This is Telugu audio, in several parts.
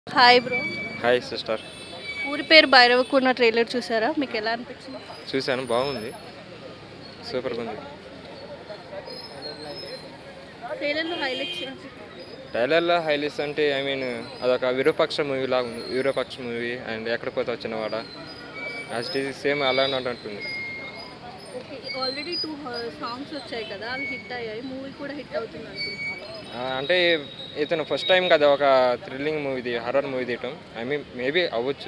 హాయ్ బ్రో హాయ్ సిస్టర్ ఊరి పేరు భైరవకున్న ట్రైలర్ చూసారా మీకు ఎలా అనిపించింది చూశాను బాగుంది సూపర్గా ఉంది ట్రైలర్లో హైలైట్స్ టైలర్లో హైలైట్స్ అంటే ఐ మీన్ అదొక విరూపక్ష మూవీ లాగా ఉంది విరూపక్ష మూవీ అండ్ ఎక్కడ పోతే వచ్చినవాడ యాజ్ ఇట్ ఈజ్ సేమ్ అలానే ఉన్నట్టుంది ఓకే ఆల్రెడీ టూ సాంగ్స్ వచ్చాయి కదా అవి హిట్ అయ్యాయి మూవీ కూడా హిట్ అవుతుంది అనుకుంటున్నాను ఆ, అంటే ఇతను ఫస్ట్ టైం కదా ఒక థ్రిల్లింగ్ మూవీ హర్రర్ మూవీ తీయటం ఐ మీన్ మేబీ అవ్వచ్చు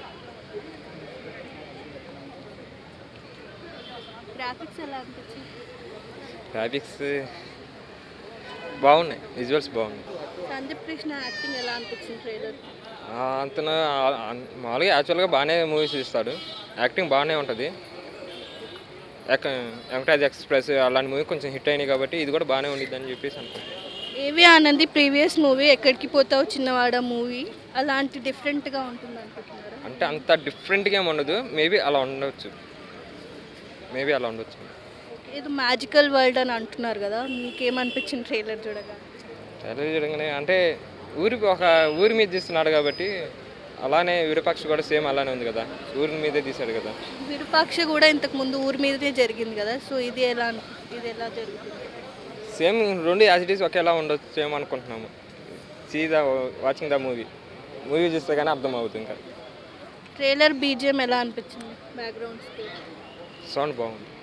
గ్రాఫిక్స్ ఎలా అనిపించింది గ్రాఫిక్స్ బాగున్నాయి విజువల్స్ బాగున్నాయి సందీప్ కృష్ణ యాక్టింగ్ ఎలా అనిపించింది ట్రైలర్ ఆ, అతను ఆ- ఆ- మామూలుగా యాక్చువల్గా బాగానే మూవీస్ ఇస్తాడు యాక్టింగ్ బాగానే ఉంటుంది ఎక్క వెంకటాజ్ ఎక్స్ప్రెస్ అలాంటి మూవీ కొంచెం హిట్ అయినాయి కాబట్టి ఇది కూడా బాగానే ఉండిద్ది అని చెప్పేసి అనుకుంటున్నాను ఏవి ఆనంది ప్రీవియస్ మూవీ ఎక్కడికి పోతావు చిన్నవాడ మూవీ అలాంటి డిఫరెంట్గా ఉంటుంది అనుకుంటున్నారా అంటే అంత డిఫరెంట్గా ఏమి ఉండదు మేబీ అలా ఉండవచ్చు మేబీ అలా ఉండొచ్చు ఓకే ఇది మ్యాజికల్ వరల్డ్ అని అంటున్నారు కదా మీకేమనిపించింది ట్రైలర్ చూడగా ట్రైలర్ చూడగానే అంటే ఊరి ఒక ఊరి మీద తీస్తున్నాడు కాబట్టి అలానే విరూపాక్ష కూడా సేమ్ అలానే ఉంది కదా ఊరి మీదే తీశాడు కదా విరూపాక్ష కూడా ఇంతకు ముందు ఊరి మీదనే జరిగింది కదా సో ఇది ఎలా అను- ఇది ఎలా జరుగుతుంది సేమ్ రెండు యాజ్ ఇట్ ఈస్ ఒకేలా ఉండొచ్చు ఏమో అనుకుంటున్నాము see the watching the movie movie చూస్తే కానీ అర్థం అవుతుంది ఇంకా ట్రైలర్ బీజిఎం ఎలా అనిపించింది బ్యాక్గ్రౌండ్ స్కోర్ సౌండ్ బాగుంది